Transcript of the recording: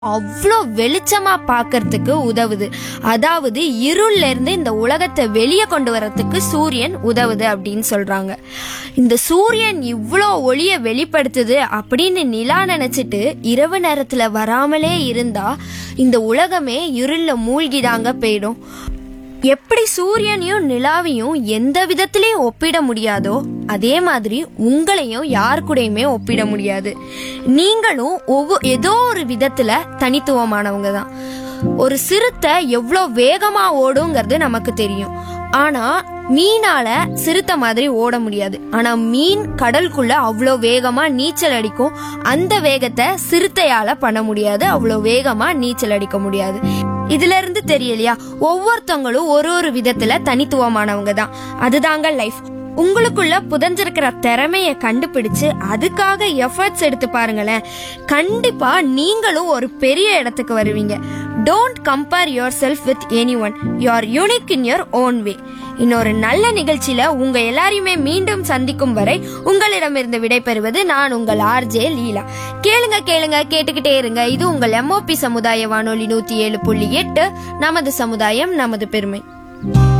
அவ்வளோ வெளிச்சமா பார்க்கறதுக்கு உதவுது அதாவது இருள்ல இருந்து இந்த உலகத்தை வெளியே கொண்டு வரதுக்கு சூரியன் உதவுது அப்படின்னு சொல்றாங்க இந்த சூரியன் இவ்வளோ ஒளிய வெளிப்படுத்துது அப்படின்னு நிலா நினைச்சிட்டு இரவு நேரத்துல வராமலே இருந்தா இந்த உலகமே இருள்ல மூழ்கிதாங்க போயிடும் எப்படி சூரியனையும் நிலாவையும் எந்த விதத்திலையும் ஒப்பிட முடியாதோ அதே மாதிரி உங்களையும் யார் கூடயுமே ஒப்பிட முடியாது நீங்களும் ஒவ்வொரு ஏதோ ஒரு விதத்துல தனித்துவமானவங்க தான் ஒரு சிறுத்தை எவ்வளோ வேகமா ஓடுங்கிறது நமக்கு தெரியும் ஆனா மீனால சிறுத்தை மாதிரி ஓட முடியாது ஆனா மீன் கடலுக்குள்ள அவ்வளோ வேகமா நீச்சல் அடிக்கும் அந்த வேகத்தை சிறுத்தையால பண்ண முடியாது அவ்வளோ வேகமா நீச்சல் அடிக்க முடியாது இதுல இருந்து தெரியலையா ஒவ்வொருத்தவங்களும் ஒரு ஒரு விதத்துல தனித்துவமானவங்க தான் அதுதாங்க லைஃப் உங்களுக்குள்ள புதஞ்சிருக்கிற திறமைய கண்டுபிடிச்சு அதுக்காக எஃபர்ட்ஸ் எடுத்து பாருங்களேன் கண்டிப்பா நீங்களும் ஒரு பெரிய இடத்துக்கு வருவீங்க don't compare yourself with anyone you're unique in your own way இன்னொரு நல்ல நிகழ்ச்சியில உங்க எல்லாரையுமே மீண்டும் சந்திக்கும் வரை உங்களிடமிருந்து விடைபெறுவது நான் உங்கள் ஆர்ஜே லீலா கேளுங்க கேளுங்க கேட்டுக்கிட்டே இருங்க இது உங்கள் எம்ஓபி சமுதாய வானொலி நூத்தி ஏழு புள்ளி எட்டு நமது சமுதாயம் நமது பெருமை